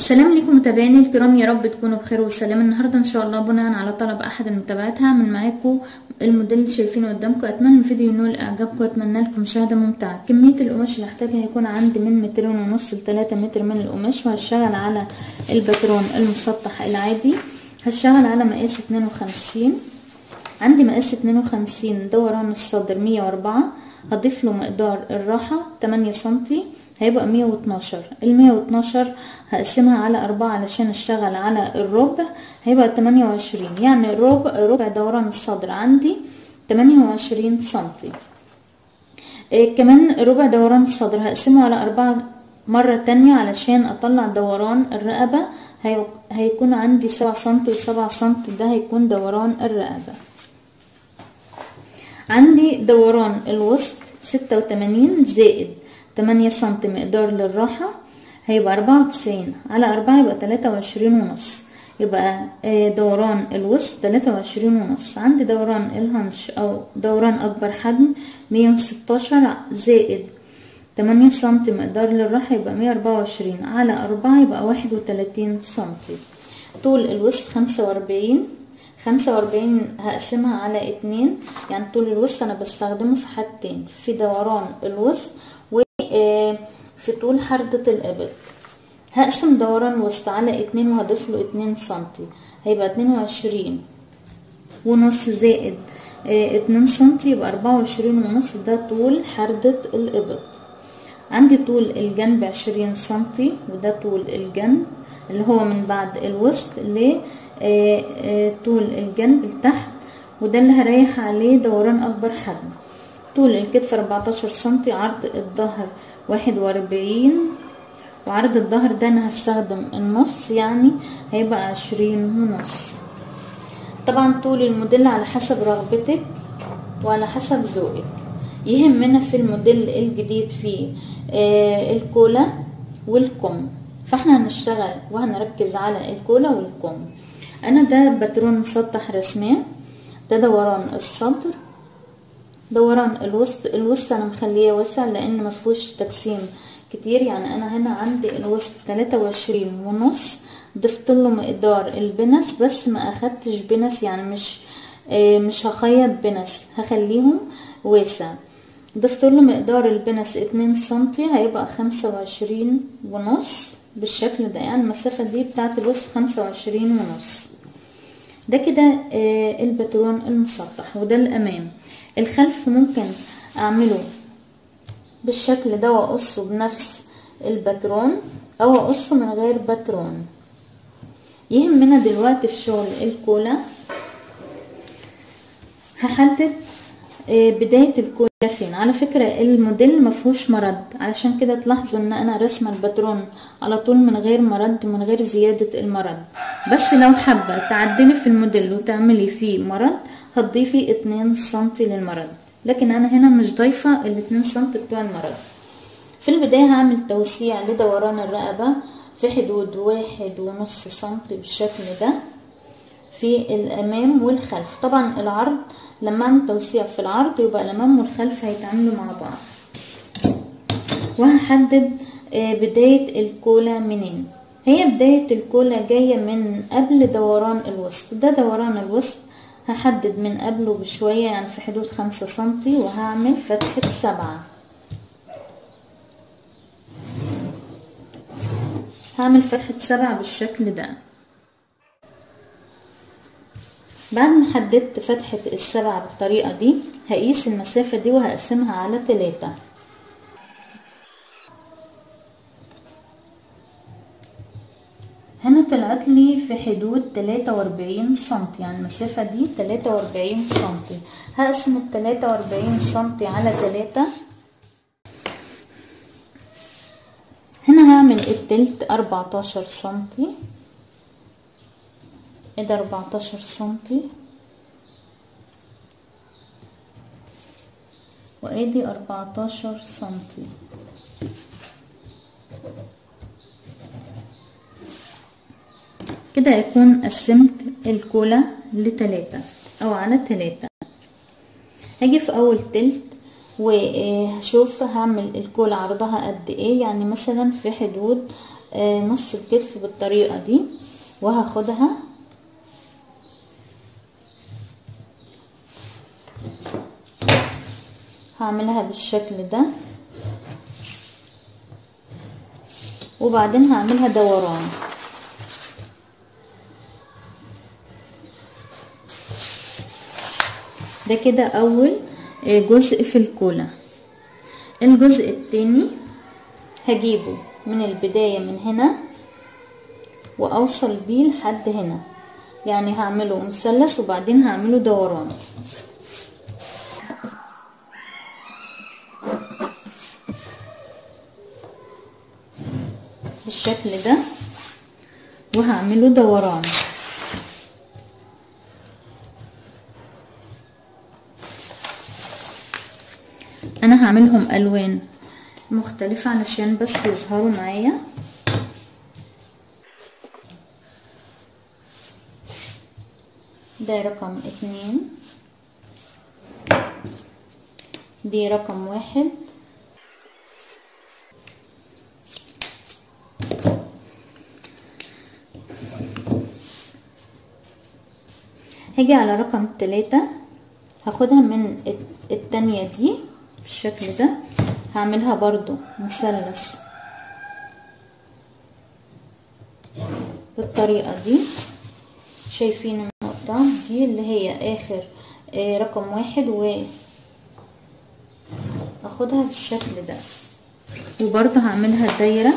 السلام عليكم متابعيني الكرام يا رب تكونوا بخير وسلام النهارده ان شاء الله بناء على طلب احد المتابعات هعمل معاكم الموديل اللي شايفينه قدامكم اتمنى الفيديو ينول اعجابكم واتمنى لكم مشاهده ممتعه كميه القماش اللي هحتاجها هيكون عندي من مترين ونص لتلاتة متر من القماش وهشتغل على الباترون المسطح العادي هشتغل على مقاس اتنين وخمسين عندي مقاس اتنين وخمسين دوران الصدر مية واربعة هضيف له مقدار الراحة تمانية سنتي هيبقى مية واتناشر المية واتناشر هقسمها على أربعة علشان اشتغل على الربع هيبقى تمانية وعشرين يعني ربع ربع دوران الصدر عندي تمانية وعشرين سنتي إيه كمان ربع دوران الصدر هقسمه على أربعة مرة تانية علشان أطلع دوران الرقبة هي... هيكون عندي سبعة سنتي وسبعة سنتي ده هيكون دوران الرقبة عندي دوران الوسط ستة وتمانين زائد تمانية سنتي مقدار للراحة هيبقى أربعة وتسعين على أربعة يبقى تلاتة وعشرين ونص يبقى دوران الوسط تلاتة وعشرين ونص عندي دوران الهنش أو دوران أكبر حجم مية وستاشر زائد تمانية سنتي مقدار للراحة يبقى مية أربعة وعشرين على أربعة يبقى واحد وتلاتين سنتي طول الوسط خمسة وأربعين خمسة وأربعين هقسمها على اتنين يعني طول الوسط أنا بستخدمه في حاجتين في دوران الوسط وفي طول حردة الإبط هقسم دوران الوسط على اتنين وهضيف له اتنين سنتي هيبقى اتنين وعشرين ونص زائد اتنين سنتي يبقى أربعة وعشرين ونص ده طول حردة الإبط عندي طول الجنب عشرين سنتي وده طول الجنب اللي هو من بعد الوسط ل طول الجنب لتحت وده اللي هريح عليه دوران اكبر حجم طول الكتف 14 سنتي عرض الظهر واحد واربعين وعرض الظهر ده انا هستخدم النص يعني هيبقى عشرين ونص طبعا طول الموديل على حسب رغبتك وعلى حسب ذوقك يهمنا في الموديل الجديد فيه آه الكولا والكم فاحنا هنشتغل وهنركز على الكولا والكم انا ده باترون مسطح رسمية ده دوران الصدر دوران الوسط الوسط انا مخليه واسع لان مفهوش تقسيم كتير يعني انا هنا عندي الوسط تلاتة وعشرين ونص ضفت له مقدار البنس بس ما اخدتش بنس يعني مش اه مش هخيط بنس هخليهم واسع ضفت له مقدار البنس اتنين سنتي هيبقى خمسة وعشرين ونص بالشكل ده يعني المسافة دي بتاعت الوسط خمسة وعشرين ونص ده كده آه الباترون المسطح وده الامام الخلف ممكن اعمله بالشكل ده واقصه بنفس الباترون او اقصه من غير باترون يهمنا دلوقتي في شغل الكولا هحدد آه بداية الكولا فين على فكرة الموديل مفهوش مرد علشان كده تلاحظوا ان انا رسمة الباترون على طول من غير مرد من غير زيادة المرد بس لو حابة تعدلي في الموديل وتعملي فيه مرد هتضيفي اتنين سنتي للمرد لكن انا هنا مش ضايفة الاتنين سنتي بتوع المرد في البداية هعمل توسيع لدوران الرقبة في حدود واحد ونص سنتي بالشكل ده في الامام والخلف طبعا العرض لما اعمل توسيع في العرض يبقى الامام والخلف هيتعاملوا مع بعض وهحدد بداية الكولا منين هي بداية الكولا جاية من قبل دوران الوسط ده دوران الوسط هحدد من قبله بشوية يعني في حدود خمسة سنتي وهعمل فتحة سبعة هعمل فتحة سبعة بالشكل ده بعد ما حددت فتحة السبعة بالطريقة دي هقيس المسافة دي وهقسمها على تلاتة هنا طلعت لي في حدود تلاتة واربعين سنتي يعني المسافة دي تلاتة واربعين سنتي هقسم التلاتة واربعين سنتي على تلاتة هنا هعمل التلت اربعتاشر سنتي ادي اربعتاشر سنتي وادي اربعتاشر سنتي كده يكون قسمت الكولا لتلاتة او على تلاتة هاجي في اول تلت وهشوف هعمل الكولا عرضها قد ايه يعني مثلا في حدود نص الكتف بالطريقة دي وهاخدها هعملها بالشكل ده وبعدين هعملها دوران ده كده اول جزء في الكولا الجزء التاني هجيبه من البداية من هنا واوصل بيه لحد هنا يعني هعمله مثلث وبعدين هعمله دوران بالشكل ده وهعمله دوران انا هعملهم الوان مختلفة علشان بس يظهروا معايا ده رقم اتنين دي رقم واحد هاجي على رقم تلاتة هاخدها من التانية دي بالشكل ده هعملها برضو مثلث بالطريقة دي شايفين النقطة دي اللي هي اخر آه رقم واحد و اخدها بالشكل ده وبرضو هعملها دايرة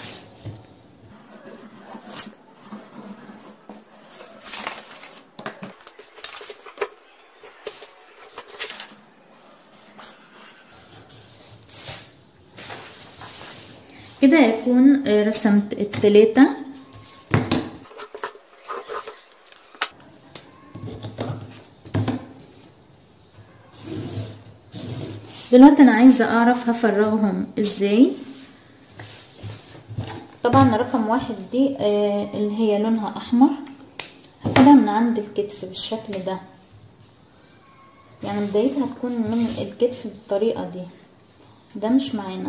كده يكون رسمت التلاتة دلوقتي انا عايزة اعرف هفرغهم ازاي طبعا رقم واحد دي اللي هي لونها احمر هاخدها من عند الكتف بالشكل ده يعني بدايتها تكون من الكتف بالطريقة دي ده مش معانا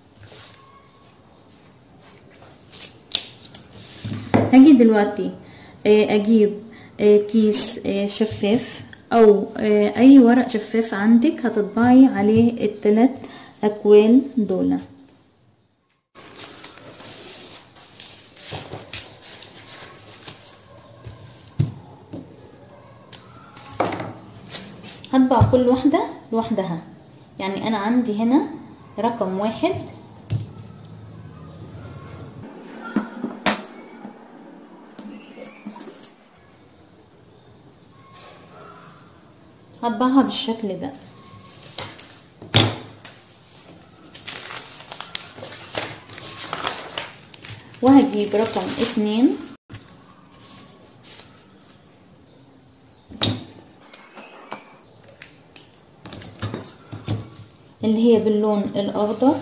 هاجي دلوقتي اجيب كيس شفاف او اي ورق شفاف عندك هتطبعي عليه التلات اكوال دول هطبع كل واحدة لوحدها يعني انا عندي هنا رقم واحد هطبعها بالشكل ده وهجيب رقم اتنين اللي هي باللون الاخضر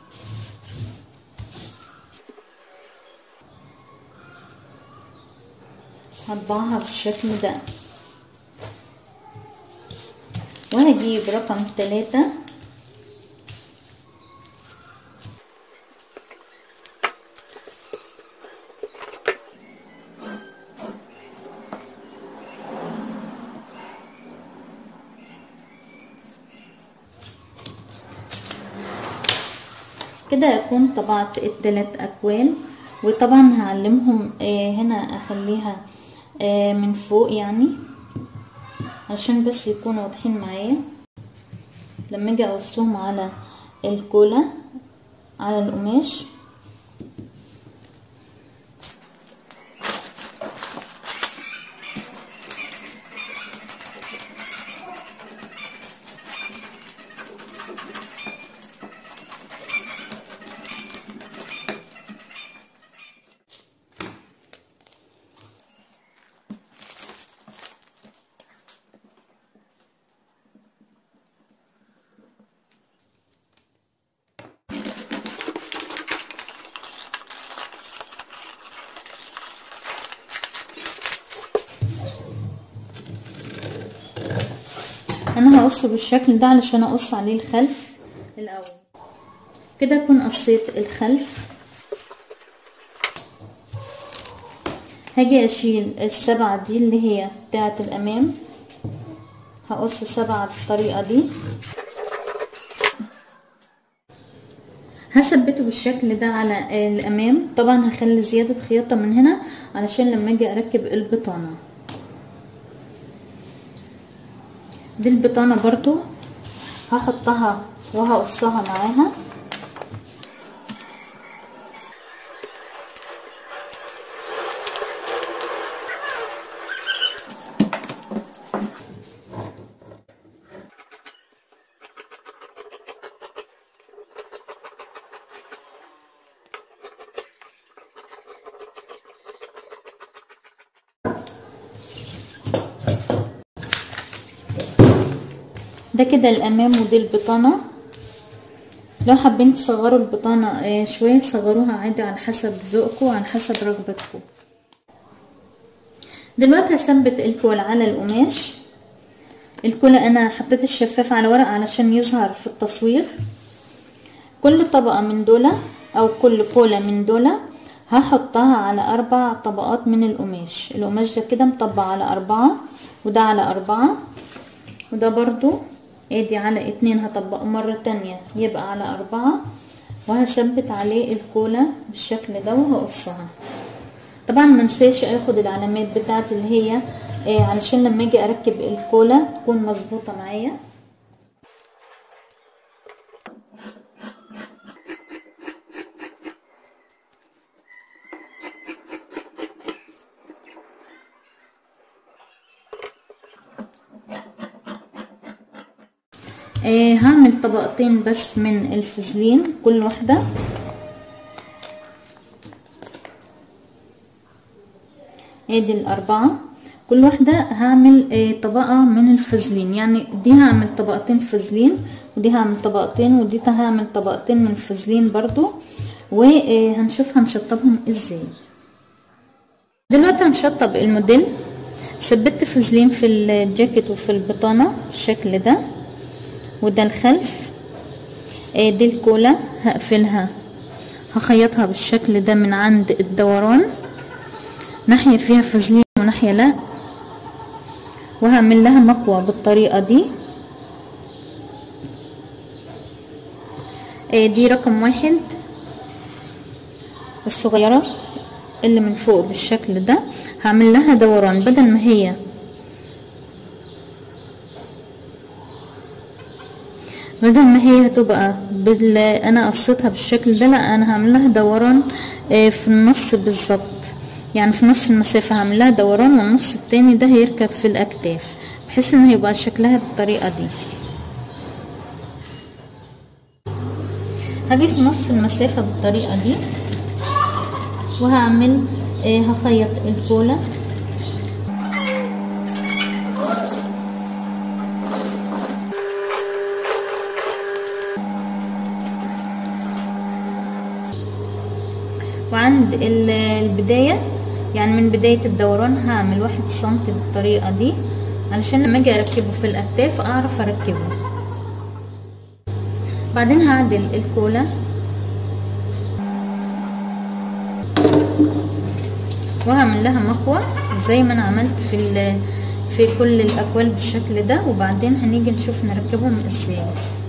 هطبعها بالشكل ده وهجيب رقم تلاتة كده اكون طبعت التلات اكوال وطبعا هعلمهم هنا اخليها من فوق يعني عشان بس يكونوا واضحين معايا لما اجي اقصهم على الكولا على القماش انا هقصه بالشكل ده علشان اقص عليه الخلف كده اكون قصيت الخلف هاجي اشيل السبعة دي اللي هي بتاعة الامام هقص سبعة بالطريقة دي هثبته بالشكل ده على الامام طبعا هخلي زيادة خياطة من هنا علشان لما اجي اركب البطانة دي البطانة برضو هحطها وهقصها معاها ده كده الامام ودي البطانه لو حابين تصغروا البطانه شويه صغروها عادي على حسب ذوقكم وعلى حسب رغبتكم دلوقتي هثبت الكول على القماش الكولا انا حطيت الشفاف على ورق علشان يظهر في التصوير كل طبقه من دول او كل كولا من دول هحطها على اربع طبقات من القماش القماش ده كده مطبق على اربعة وده على اربعة وده برضو ادي على اتنين هطبقه مرة تانية يبقى على اربعة وهثبت عليه الكولا بالشكل ده وهقصها طبعا منساش اخد العلامات بتاعت اللي هي آه علشان لما اجي اركب الكولا تكون مظبوطة معايا آه هعمل طبقتين بس من الفازلين كل واحدة ادي الاربعة كل واحدة هعمل آه طبقة من الفازلين يعني دي هعمل طبقتين فازلين ودي هعمل طبقتين ودي هعمل طبقتين من الفازلين برضو وهنشوف هنشطبهم ازاي دلوقتي هنشطب الموديل ثبت فازلين في الجاكيت وفي البطانة بالشكل ده وده الخلف آه دي الكولا هقفلها هخيطها بالشكل ده من عند الدوران ناحية فيها فازلين وناحية لا وهعمل لها مكوى بالطريقة دي آه دي رقم واحد الصغيرة اللي من فوق بالشكل ده هعمل لها دوران بدل ما هي بدل ما هي هتبقى بال... انا قصيتها بالشكل ده لا انا هعمل لها دوران في النص بالظبط يعني في نص المسافة هعمل لها دوران والنص التاني ده هيركب في الاكتاف بحيث ان هيبقى شكلها بالطريقة دي هاجي في نص المسافة بالطريقة دي وهعمل هخيط الكولا وعند البداية يعني من بداية الدوران هعمل واحد سنتي بالطريقة دي علشان لما اجي اركبه في الاكتاف اعرف اركبه بعدين هعدل الكولا وهعمل لها مكوى زي ما انا عملت في في كل الاكوال بالشكل ده وبعدين هنيجي نشوف نركبهم ازاي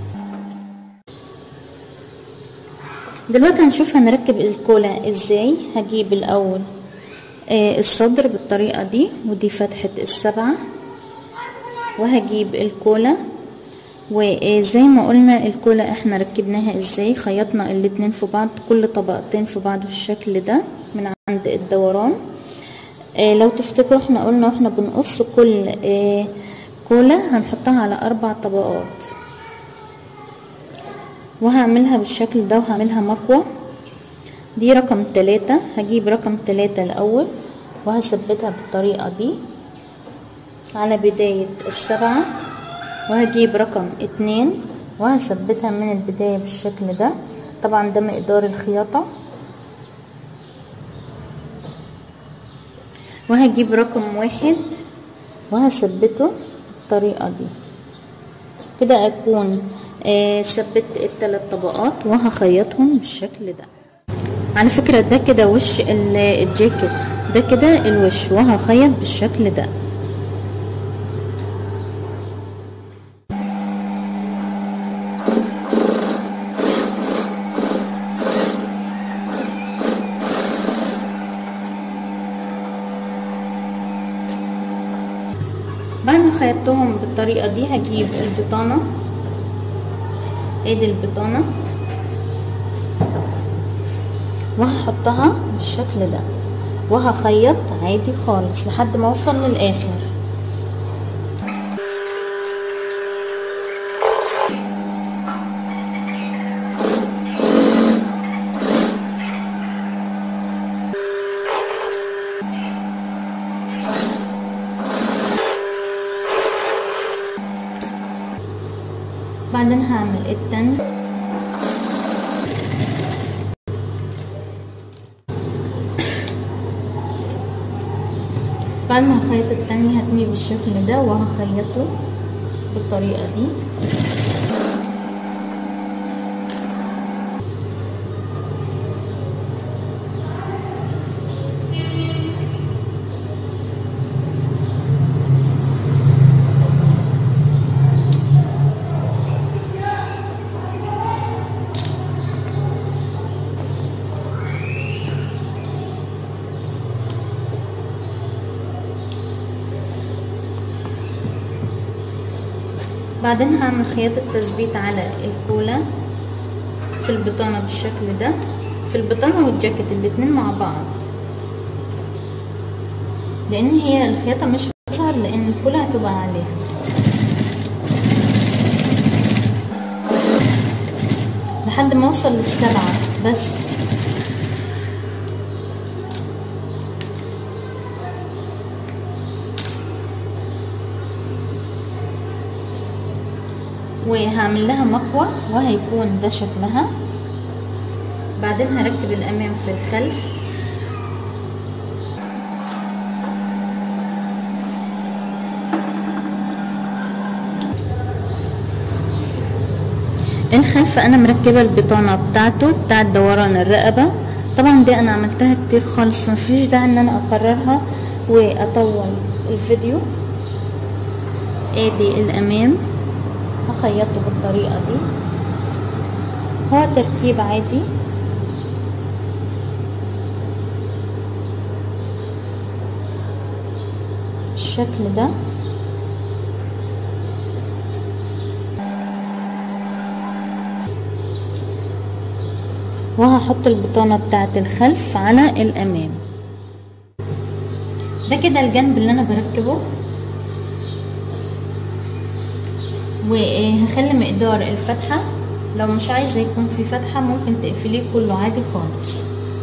دلوقتي هنشوف هنركب الكولا ازاي هجيب الاول آه الصدر بالطريقة دي ودي فتحة السبعة وهجيب الكولا وزي ما قلنا الكولا احنا ركبناها ازاي خيطنا الاتنين في بعض كل طبقتين في بعض بالشكل ده من عند الدوران آه لو تفتكروا احنا قلنا واحنا بنقص كل آه كولا هنحطها على اربع طبقات وهعملها بالشكل ده وهعملها مكوى دي رقم تلاتة هجيب رقم تلاتة الاول وهثبتها بالطريقة دي على بداية السبعة وهجيب رقم اتنين وهثبتها من البداية بالشكل ده طبعا ده مقدار الخياطة وهجيب رقم واحد وهثبته بالطريقة دي كده اكون آه ثبت الثلاث طبقات وهخيطهم بالشكل ده على فكرة ده كده وش الجاكيت ده كده الوش وهخيط بالشكل ده بعد ما خيطتهم بالطريقة دي هجيب البطانة ادي البطانة وهحطها بالشكل ده وهخيط عادي خالص لحد ما اوصل للاخر بعدين هعمل التاني بعد ما هخيط التاني هتنيه بالشكل ده وهخيطه بالطريقة دي بعدين هعمل خياطة تثبيت على الكولا في البطانة بالشكل ده في البطانة والجاكيت الاتنين مع بعض لان هي الخياطة مش هتظهر لان الكولا هتبقى عليها لحد ما اوصل للسبعة بس وهعمل لها مكوى وهيكون ده شكلها بعدين هركب الامام في الخلف الخلف انا مركبه البطانه بتاعته بتاعت دوران الرقبه طبعا دي انا عملتها كتير خالص مفيش داعي ان انا اكررها واطول الفيديو ادي الامام هخيطه بالطريقة دي هو تركيب عادي بالشكل ده وهحط البطانة بتاعت الخلف على الأمام ده كده الجنب اللي أنا بركبه وهخلي مقدار الفتحة لو مش عايزة يكون في فتحة ممكن تقفليه كله عادي خالص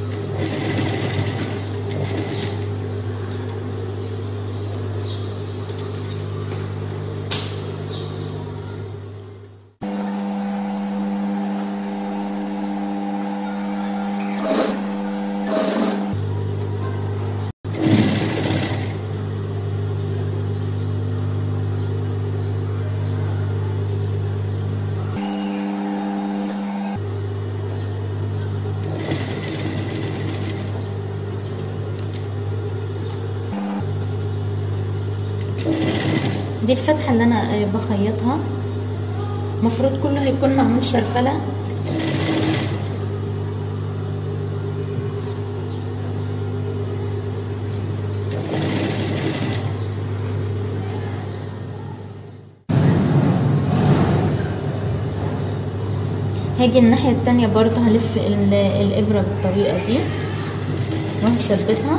دي الفتحة اللي انا بخيطها مفروض كله هيكون معمول سرفلة هاجي الناحية التانية برضه هلف الإبرة بالطريقة دي وهثبتها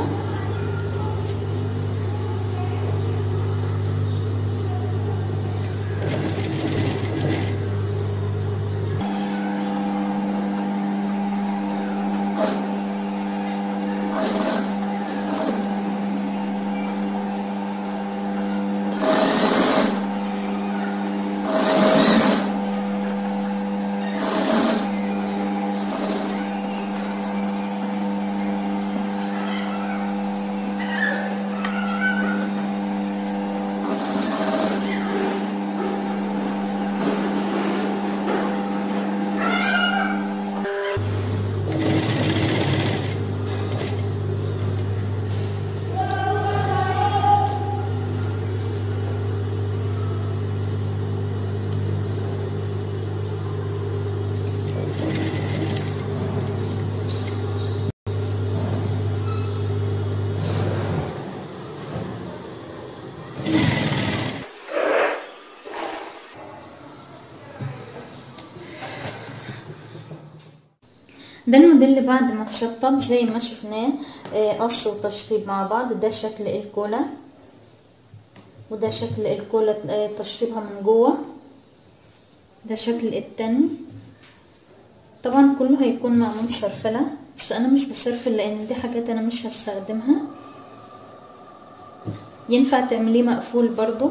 ده الموديل اللي بعد ما اتشطب زي ما شفناه قص وتشطيب مع بعض ده شكل الكولا وده شكل الكولا تشطيبها من جوه ده شكل التاني طبعا كله هيكون معمول سرفله بس انا مش بسرفل لان دي حاجات انا مش هستخدمها ينفع تعمليه مقفول برضو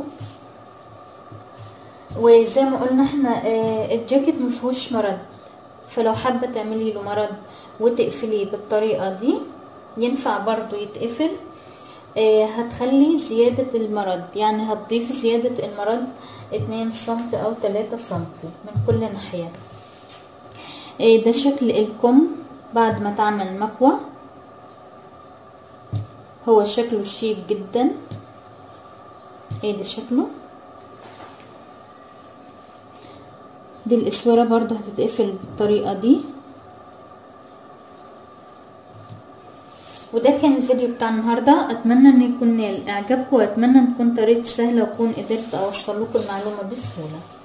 وزي ما قلنا احنا اه الجاكيت مفيهوش مرد فلو حابه تعملي له مرد وتقفليه بالطريقه دي ينفع برضو يتقفل اه هتخلي زيادة المرد يعني هتضيفي زيادة المرد اتنين سنتي او تلاتة سنتي من كل ناحية اه ده شكل الكم بعد ما تعمل مكوى هو شكله شيك جدا ايه ده شكله دي الاسوره برضو هتتقفل بالطريقه دي وده كان الفيديو بتاع النهارده اتمنى ان يكون نال اعجابكم واتمنى ان تكون طريقتي سهله واكون قدرت اوصل لكم المعلومه بسهوله